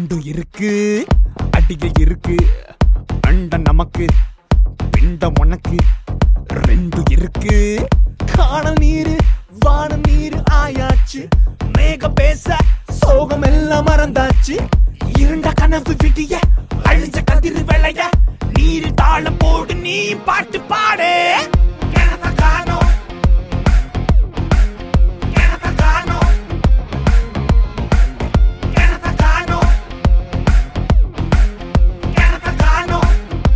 ரெண்டும் இருக்கு அடிகள் இருக்கு அண்ட நமக்கு பிண்டம் உனக்கு ரெண்டு இருக்கு காணல் நீரு வான நீரு ஆயாச்சு மேக பேச சோகம் எல்லாம் மறந்தாச்சு இருண்ட கனவு விடிய அழிஞ்ச கதிர் விளைய நீரு தாளம் போடு நீ பாட்டு பாடு எனத காணோம் எனத காணோம் எனத காணோம் எனத காணோம்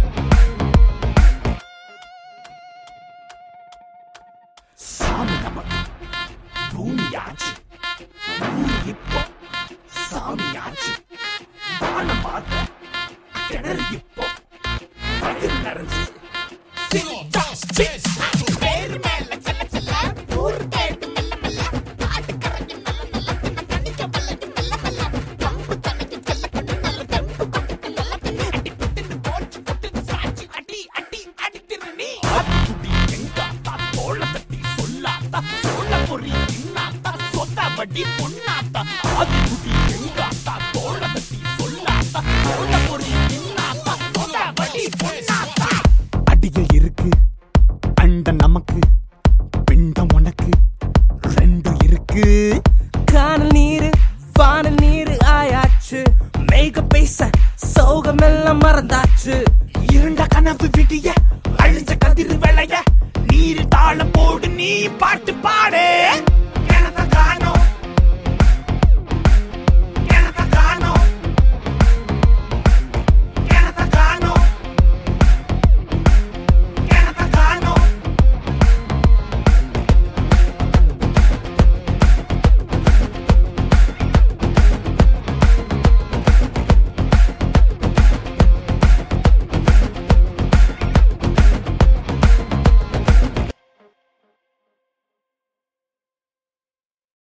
சாமி நமக்கு பூமியாச்சு ஊரு இப்போ சாமியாச்சு வானம் பார்த்த கிணறு இப்போ பயிர் நிறைஞ்சு சிரிச்சா, சிரிச்சா, பேரு மேல செல்ல செல்ல, ஊரு தேடு மெல்ல மெல்ல, காட்டு கரைஞ்சு மெல்ல மெல்ல, தின்ன கனிக்க வளைஞ்சு மெல்ல மெல்ல, கம்பு தனக்கு செல்ல கட்டு நல்ல தெம்பு கொட்டுக்கு நல்ல பின்னி, அடி பிட்டுன்னு போச்சு கொட்டுன்னு சாச்சி, அடி அடி அடித்திரு நீ. அத்துடி எங்காத்தா, தோளை தட்டி சொல்லாத்தா, சோள பொறி தின்னாத்தா, சொத்தபடி பொன்னாத்தா. அத்துடி எங்காத்தா, தோளை தட்டி சொல்லாத்தா, சோள பொறி தின்னாத்தா, சொத்தபடி பொன்னாத்தா. அடிகள் இருக்கு அண்ட நமக்கு பிண்டம் உனக்கு ரெண்டு இருக்கு காணல் நீரு வானல் நீரு ஆயாச்சு மேக பேச சோகமெல்லாம் மறந்தாச்சு இருண்ட கனவு விடிய அழிஞ்ச கதிர் விளைய நீர் தாளம் போடு நீ பாட்டு பாடு